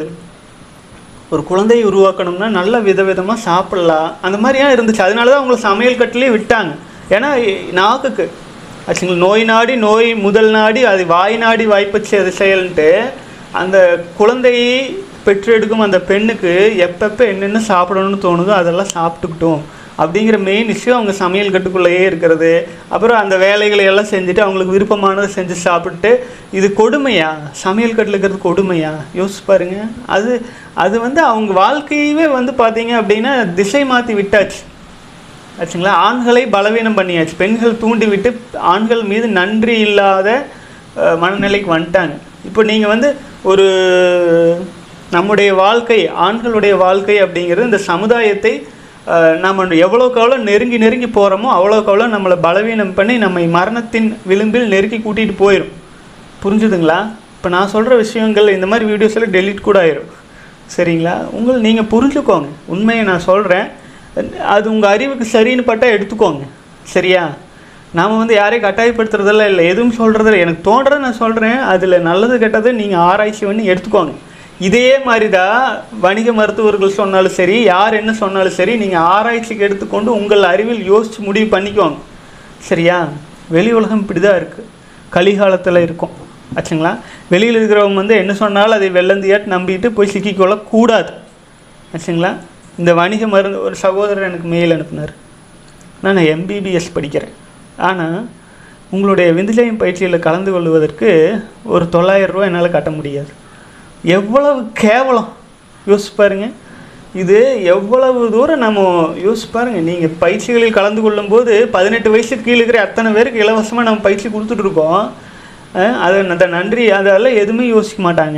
ஒரு குழந்தையை உருவாக்கணும்னா நல்ல விதவிதமாக சாப்பிடலாம் அந்த மாதிரியா இருந்துச்சு அதனால தான் அவங்கள சமையல் கட்டிலே விட்டாங்க ஏன்னா நாக்குக்கு ஆச்சுங்களா நோய் நாடி நோய் முதல் நாடி அது வாய் நாடி வாய்ப்பச்சு அது செயல்ன்ட்டு அந்த குழந்தையை பெற்றெடுக்கும் அந்த பெண்ணுக்கு எப்பப்போ என்னென்ன சாப்பிடணும்னு தோணுதோ அதெல்லாம் சாப்பிட்டுக்கிட்டோம் அப்படிங்கிற மெயின் விஷயம் அவங்க சமையல் கட்டுக்குள்ளேயே இருக்கிறது அப்புறம் அந்த வேலைகளை எல்லாம் செஞ்சுட்டு அவங்களுக்கு விருப்பமானதை செஞ்சு சாப்பிட்டு இது கொடுமையா சமையல் கட்டில் இருக்கிறது கொடுமையா யோசிச்சு பாருங்க அது அது வந்து அவங்க வாழ்க்கையவே வந்து பார்த்தீங்க அப்படின்னா திசை மாற்றி விட்டாச்சு ஆச்சுங்களா ஆண்களை பலவீனம் பண்ணியாச்சு பெண்கள் தூண்டி விட்டு ஆண்கள் மீது நன்றி இல்லாத அஹ், மனநிலைக்கு வந்துட்டாங்க இப்போ நீங்கள் வந்து ஒரு நம்முடைய வாழ்க்கை ஆண்களுடைய வாழ்க்கை அப்படிங்கிறது இந்த சமுதாயத்தை அஹ், நம்ம எவ்வளோக்கு எவ்வளோ நெருங்கி நெருங்கி போகிறோமோ அவ்வளோக்கு அவ்வளோ நம்மளை பலவீனம் பண்ணி நம்மை மரணத்தின் விளிம்பில் நெருக்கி கூட்டிகிட்டு போயிடும் புரிஞ்சுதுங்களா இப்போ நான் சொல்கிற விஷயங்கள் இந்த மாதிரி வீடியோஸில் டெலீட் கூட ஆயிரும் சரிங்களா உங்கள் நீங்கள் புரிஞ்சுக்கோங்க உண்மையை நான் சொல்கிறேன் அது உங்கள் அறிவுக்கு சரின்னு பட்டா எடுத்துக்கோங்க சரியா நாம் வந்து யாரையும் கட்டாயப்படுத்துறதெல்லாம் இல்லை எதுவும் சொல்கிறதில்ல எனக்கு தோன்றதை நான் சொல்கிறேன் அதில் நல்லது கெட்டது நீங்கள் ஆராய்ச்சி பண்ணி எடுத்துக்கோங்க இதே மாதிரி தான் வணிக மருத்துவர்கள் சொன்னாலும் சரி யார் என்ன சொன்னாலும் சரி நீங்கள் ஆராய்ச்சிக்கு எடுத்துக்கொண்டு உங்கள் அறிவில் யோசித்து முடிவு பண்ணிக்கோங்க சரியா வெளி உலகம் இப்படி தான் இருக்குது கலிகாலத்தில் இருக்கும் ஆச்சுங்களா வெளியில் இருக்கிறவங்க வந்து என்ன சொன்னாலும் அதை வெள்ளந்தியாட்டு நம்பிட்டு போய் சிக்கிக்கொள்ள கூடாது ஆச்சுங்களா இந்த வணிக மருந்து ஒரு சகோதரர் எனக்கு மெயில் அனுப்புனார் நான் எம்பிபிஎஸ் படிக்கிறேன் ஆனால் உங்களுடைய விந்துஜயம் பயிற்சியில் கலந்து கொள்வதற்கு ஒரு தொள்ளாயிரம் ரூபா என்னால் கட்ட முடியாது எவ்வளவு கேவலம் யோசிச்சு பாருங்க இது எவ்வளவு தூரம் நம்ம யோசிச்சு பாருங்க நீங்கள் பயிற்சிகளில் கலந்து கொள்ளும்போது பதினெட்டு வயசுக்கு கீழே இருக்கிற அத்தனை பேருக்கு இலவசமாக நம்ம பயிற்சி கொடுத்துட்ருக்கோம் அதை அந்த நன்றி அதெல்லாம் எதுவுமே யோசிக்க மாட்டாங்க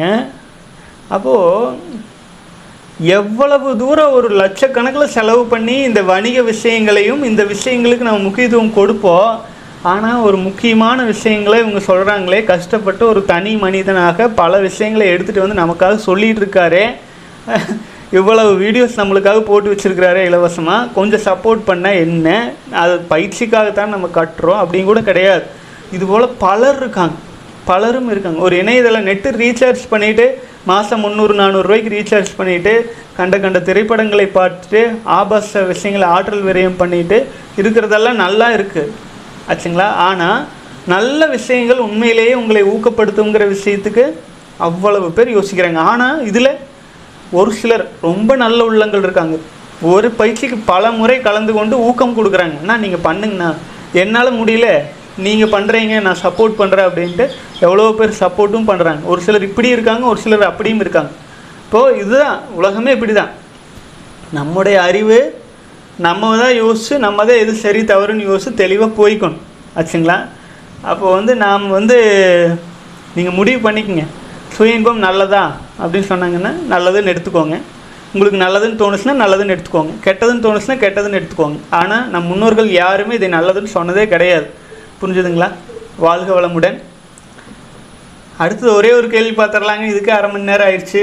அப்போது எவ்வளவு தூரம் ஒரு லட்சக்கணக்கில் செலவு பண்ணி இந்த வணிக விஷயங்களையும் இந்த விஷயங்களுக்கு நம்ம முக்கியத்துவம் கொடுப்போம் ஆனால் ஒரு முக்கியமான விஷயங்களை இவங்க சொல்கிறாங்களே கஷ்டப்பட்டு ஒரு தனி மனிதனாக பல விஷயங்களை எடுத்துகிட்டு வந்து நமக்காக சொல்லிகிட்டு இருக்காரே இவ்வளவு வீடியோஸ் நம்மளுக்காக போட்டு வச்சுருக்கிறாரே இலவசமாக கொஞ்சம் சப்போர்ட் பண்ண என்ன அது பயிற்சிக்காகத்தான் நம்ம கட்டுறோம் அப்படின்னு கூட கிடையாது இதுபோல் பலர் இருக்காங்க பலரும் இருக்காங்க ஒரு இணையதள நெட்டு ரீசார்ஜ் பண்ணிவிட்டு மாதம் முந்நூறு நானூறுரூவாய்க்கு ரீசார்ஜ் பண்ணிவிட்டு கண்ட கண்ட திரைப்படங்களை பார்த்துட்டு ஆபாச விஷயங்களை ஆற்றல் விரயம் பண்ணிட்டு இருக்கிறதெல்லாம் நல்லா இருக்குது ஆச்சுங்களா ஆனால் நல்ல விஷயங்கள் உண்மையிலேயே உங்களை ஊக்கப்படுத்துங்கிற விஷயத்துக்கு அவ்வளவு பேர் யோசிக்கிறாங்க ஆனால் இதில் ஒரு சிலர் ரொம்ப நல்ல உள்ளங்கள் இருக்காங்க ஒரு பயிற்சிக்கு பல முறை கலந்து கொண்டு ஊக்கம் கொடுக்குறாங்க அண்ணா நீங்கள் பண்ணுங்கண்ணா என்னால் முடியல நீங்கள் பண்ணுறீங்க நான் சப்போர்ட் பண்ணுறேன் அப்படின்ட்டு எவ்வளோ பேர் சப்போர்ட்டும் பண்ணுறாங்க ஒரு சிலர் இப்படி இருக்காங்க ஒரு சிலர் அப்படியும் இருக்காங்க இப்போது இதுதான் உலகமே இப்படி தான் நம்முடைய அறிவு நம்ம தான் யோசித்து நம்ம தான் எது சரி தவறுன்னு யோசித்து தெளிவாக போய்க்கணும் ஆச்சுங்களா அப்போ வந்து நாம் வந்து நீங்கள் முடிவு பண்ணிக்கங்க சுய இன்பம் நல்லதா அப்படின்னு சொன்னாங்கன்னா நல்லதுன்னு எடுத்துக்கோங்க உங்களுக்கு நல்லதுன்னு தோணுச்சுன்னா நல்லதுன்னு எடுத்துக்கோங்க கெட்டதுன்னு தோணுச்சுன்னா கெட்டதுன்னு எடுத்துக்கோங்க ஆனால் நம் முன்னோர்கள் யாருமே இதை நல்லதுன்னு சொன்னதே கிடையாது புரிஞ்சுதுங்களா வாழ்க வளமுடன் அடுத்தது ஒரே ஒரு கேள்வி பார்த்துடலாங்க இதுக்கு அரை மணி நேரம் ஆயிடுச்சு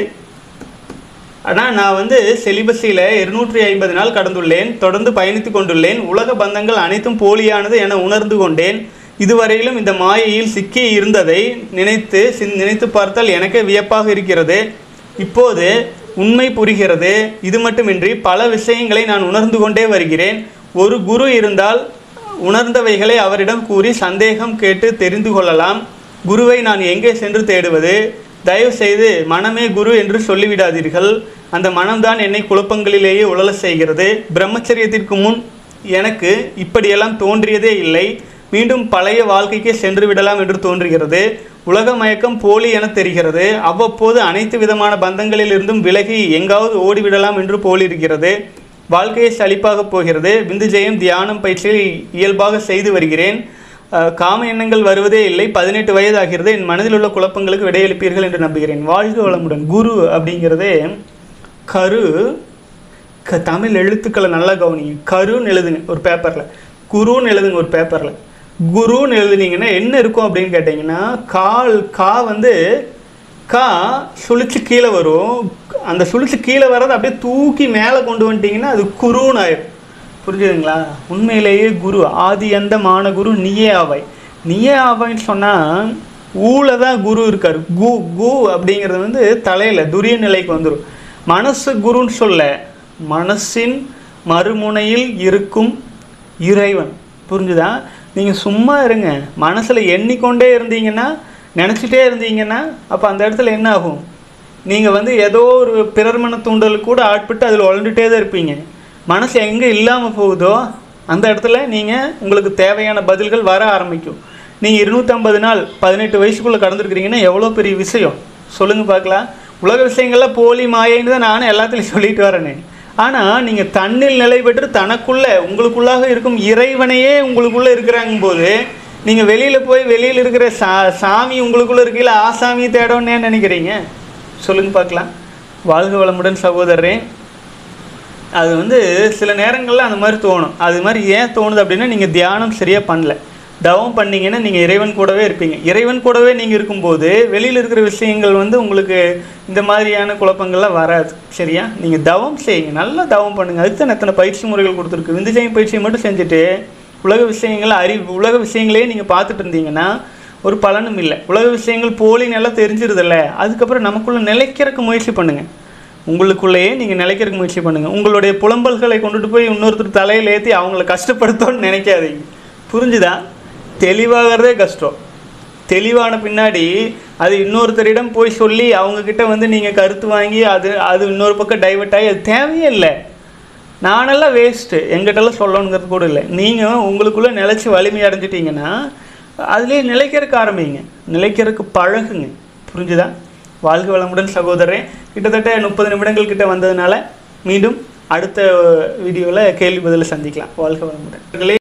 ஆனால் நான் வந்து செலிபஸியில் இருநூற்றி ஐம்பது நாள் கடந்துள்ளேன் தொடர்ந்து பயணித்து கொண்டுள்ளேன் உலக பந்தங்கள் அனைத்தும் போலியானது என உணர்ந்து கொண்டேன் இதுவரையிலும் இந்த மாயையில் சிக்கி இருந்ததை நினைத்து சின் நினைத்து பார்த்தால் எனக்கே வியப்பாக இருக்கிறது இப்போது உண்மை புரிகிறது இது மட்டுமின்றி பல விஷயங்களை நான் உணர்ந்து கொண்டே வருகிறேன் ஒரு குரு இருந்தால் உணர்ந்தவைகளை அவரிடம் கூறி சந்தேகம் கேட்டு தெரிந்து கொள்ளலாம் குருவை நான் எங்கே சென்று தேடுவது தயவு செய்து மனமே குரு என்று சொல்லிவிடாதீர்கள் அந்த மனம்தான் என்னை குழப்பங்களிலேயே உழல செய்கிறது பிரம்மச்சரியத்திற்கு முன் எனக்கு இப்படியெல்லாம் தோன்றியதே இல்லை மீண்டும் பழைய வாழ்க்கைக்கே சென்று விடலாம் என்று தோன்றுகிறது உலக மயக்கம் போலி என தெரிகிறது அவ்வப்போது அனைத்து விதமான பந்தங்களிலிருந்தும் விலகி எங்காவது ஓடிவிடலாம் என்று போலிருக்கிறது வாழ்க்கையை சலிப்பாக போகிறது விந்து ஜெயம் தியானம் பயிற்சியில் இயல்பாக செய்து வருகிறேன் அஹ், காம எண்ணங்கள் வருவதே இல்லை பதினெட்டு வயதாகிறது என் மனதில் உள்ள குழப்பங்களுக்கு விடையளிப்பீர்கள் என்று நம்புகிறேன் வாழ்க வளமுடன் குரு அப்படிங்கிறதே கரு க தமிழ் எழுத்துக்களை நல்லா கவனிங்க கருன்னு எழுதுங்க ஒரு பேப்பரில் குருன்னு எழுதுங்க ஒரு பேப்பரில் குருன்னு எழுதுனீங்கன்னா என்ன இருக்கும் அப்படின்னு கேட்டிங்கன்னா கால் கா வந்து கா சுழிச்சு கீழே வரும் அந்த சுழிச்சு கீழே வர்றதை அப்படியே தூக்கி மேலே கொண்டு வந்துட்டீங்கன்னா அது குருன்னு ஆயிடும் புரிஞ்சுதுங்களா உண்மையிலேயே குரு ஆதி எந்த மான குரு நீயே ஆவாய் நீயே ஆவாய்ன்னு சொன்னால் ஊல தான் குரு இருக்கார் கு கு அப்படிங்கிறது வந்து தலையில் துரிய நிலைக்கு வந்துடும் மனசு குருன்னு சொல்ல மனசின் மறுமுனையில் இருக்கும் இறைவன் புரிஞ்சுதா நீங்கள் சும்மா இருங்க மனசில் எண்ணிக்கொண்டே இருந்தீங்கன்னா நினச்சிட்டே இருந்தீங்கன்னா அப்போ அந்த இடத்துல என்ன ஆகும் நீங்கள் வந்து ஏதோ ஒரு பிறர்மன தூண்டல் கூட ஆட்பட்டு அதில் உழண்டுட்டே தான் இருப்பீங்க மனசு எங்கே இல்லாமல் போகுதோ அந்த இடத்துல நீங்கள் உங்களுக்கு தேவையான பதில்கள் வர ஆரம்பிக்கும் நீங்கள் இருநூற்றம்பது நாள் பதினெட்டு வயசுக்குள்ளே கடந்துருக்கிறீங்கன்னா எவ்வளோ பெரிய விஷயம் சொல்லுங்கள் பார்க்கலாம் உலக விஷயங்கள்லாம் போலி மாயைன்னு தான் நானும் எல்லாத்துலேயும் சொல்லிட்டு வரேனே ஆனால் நீங்கள் தன்னில் நிலை பெற்று தனக்குள்ளே உங்களுக்குள்ளாக இருக்கும் இறைவனையே உங்களுக்குள்ளே இருக்கிறாங்க போது நீங்கள் வெளியில் போய் வெளியில் இருக்கிற சா சாமி உங்களுக்குள்ளே இருக்கையில் ஆசாமியை தேடணும்னு ஏன் நினைக்கிறீங்க சொல்லுங்க பார்க்கலாம் வாழ்க வளமுடன் சகோதரரே அது வந்து சில நேரங்களில் அந்த மாதிரி தோணும் அது மாதிரி ஏன் தோணுது அப்படின்னா நீங்கள் தியானம் சரியாக பண்ணல தவம் பண்ணீங்கன்னா நீங்கள் இறைவன் கூடவே இருப்பீங்க இறைவன் கூடவே நீங்கள் இருக்கும்போது வெளியில் இருக்கிற விஷயங்கள் வந்து உங்களுக்கு இந்த மாதிரியான குழப்பங்கள்லாம் வராது சரியா நீங்கள் தவம் செய்யுங்க நல்லா தவம் பண்ணுங்கள் அதுக்கு தான் எத்தனை பயிற்சி முறைகள் கொடுத்துருக்கு விந்துஜயம் பயிற்சியை மட்டும் செஞ்சுட்டு உலக விஷயங்களை அறிவு உலக விஷயங்களே நீங்கள் பார்த்துட்டு இருந்தீங்கன்னா ஒரு பலனும் இல்லை உலக விஷயங்கள் போலி நல்லா தெரிஞ்சிருதில்ல அதுக்கப்புறம் நமக்குள்ளே நிலைக்கிறதுக்கு முயற்சி பண்ணுங்கள் உங்களுக்குள்ளேயே நீங்கள் நிலைக்கிறதுக்கு முயற்சி பண்ணுங்கள் உங்களுடைய புலம்பல்களை கொண்டுட்டு போய் இன்னொருத்தர் தலையில் ஏற்றி அவங்கள கஷ்டப்படுத்தோன்னு நினைக்காதீங்க புரிஞ்சுதா தெளிவாகிறதே கஷ்டம் தெளிவான பின்னாடி அது இன்னொருத்தரிடம் போய் சொல்லி அவங்கக்கிட்ட வந்து நீங்கள் கருத்து வாங்கி அது அது இன்னொரு பக்கம் டைவர்ட் ஆகி அது தேவையே இல்லை நானெல்லாம் வேஸ்ட்டு எங்கிட்டலாம் சொல்லணுங்கிறது கூட இல்லை நீங்கள் உங்களுக்குள்ளே நிலச்சி வலிமை அடைஞ்சிட்டிங்கன்னா அதுலேயே நிலைக்கிறதுக்கு ஆரம்பிங்க நிலைக்கிறதுக்கு பழகுங்க புரிஞ்சுதா வாழ்க வளமுடன் சகோதரரே கிட்டத்தட்ட முப்பது நிமிடங்கள் கிட்ட வந்ததுனால மீண்டும் அடுத்த வீடியோவில் கேள்வி பதிலை சந்திக்கலாம் வாழ்க வளமுடன்